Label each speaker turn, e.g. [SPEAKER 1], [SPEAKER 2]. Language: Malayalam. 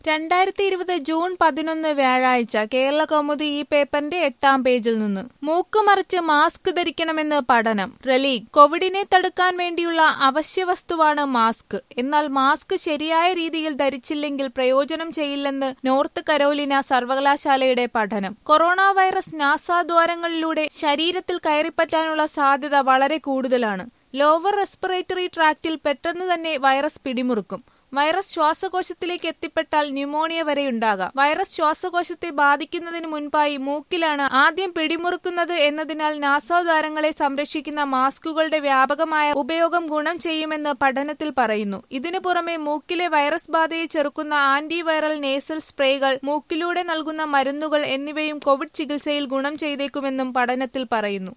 [SPEAKER 1] രണ്ടായിരത്തി ഇരുപത് ജൂൺ പതിനൊന്ന് വ്യാഴാഴ്ച കേരള കൗമുദി ഈ പേപ്പറിന്റെ എട്ടാം പേജിൽ നിന്ന് മൂക്ക് മറിച്ച് മാസ്ക് ധരിക്കണമെന്ന് പഠനം റലീഗ് കോവിഡിനെ തടുക്കാൻ വേണ്ടിയുള്ള അവശ്യവസ്തുവാണ് മാസ്ക് എന്നാൽ മാസ്ക് ശരിയായ രീതിയിൽ ധരിച്ചില്ലെങ്കിൽ പ്രയോജനം ചെയ്യില്ലെന്ന് നോർത്ത് കരോലിന സർവകലാശാലയുടെ പഠനം കൊറോണ വൈറസ് നാസാദ്വാരങ്ങളിലൂടെ ശരീരത്തിൽ കയറിപ്പറ്റാനുള്ള സാധ്യത വളരെ കൂടുതലാണ് ലോവർ റെസ്പിറേറ്ററി ട്രാക്റ്റിൽ പെട്ടെന്ന് തന്നെ വൈറസ് പിടിമുറുക്കും വൈറസ് ശ്വാസകോശത്തിലേക്ക് എത്തിപ്പെട്ടാൽ ന്യൂമോണിയ വരെയുണ്ടാകാം വൈറസ് ശ്വാസകോശത്തെ ബാധിക്കുന്നതിന് മുൻപായി മൂക്കിലാണ് ആദ്യം പിടിമുറുക്കുന്നത് എന്നതിനാൽ നാസാദ്വാരങ്ങളെ സംരക്ഷിക്കുന്ന മാസ്കുകളുടെ വ്യാപകമായ ഉപയോഗം ഗുണം ചെയ്യുമെന്ന് പഠനത്തിൽ പറയുന്നു ഇതിനു പുറമെ മൂക്കിലെ വൈറസ് ബാധയെ ചെറുക്കുന്ന ആന്റിവൈറൽ നേസൽ സ്പ്രേകൾ മൂക്കിലൂടെ നൽകുന്ന മരുന്നുകൾ എന്നിവയും കോവിഡ് ചികിത്സയിൽ ഗുണം ചെയ്തേക്കുമെന്നും പഠനത്തിൽ പറയുന്നു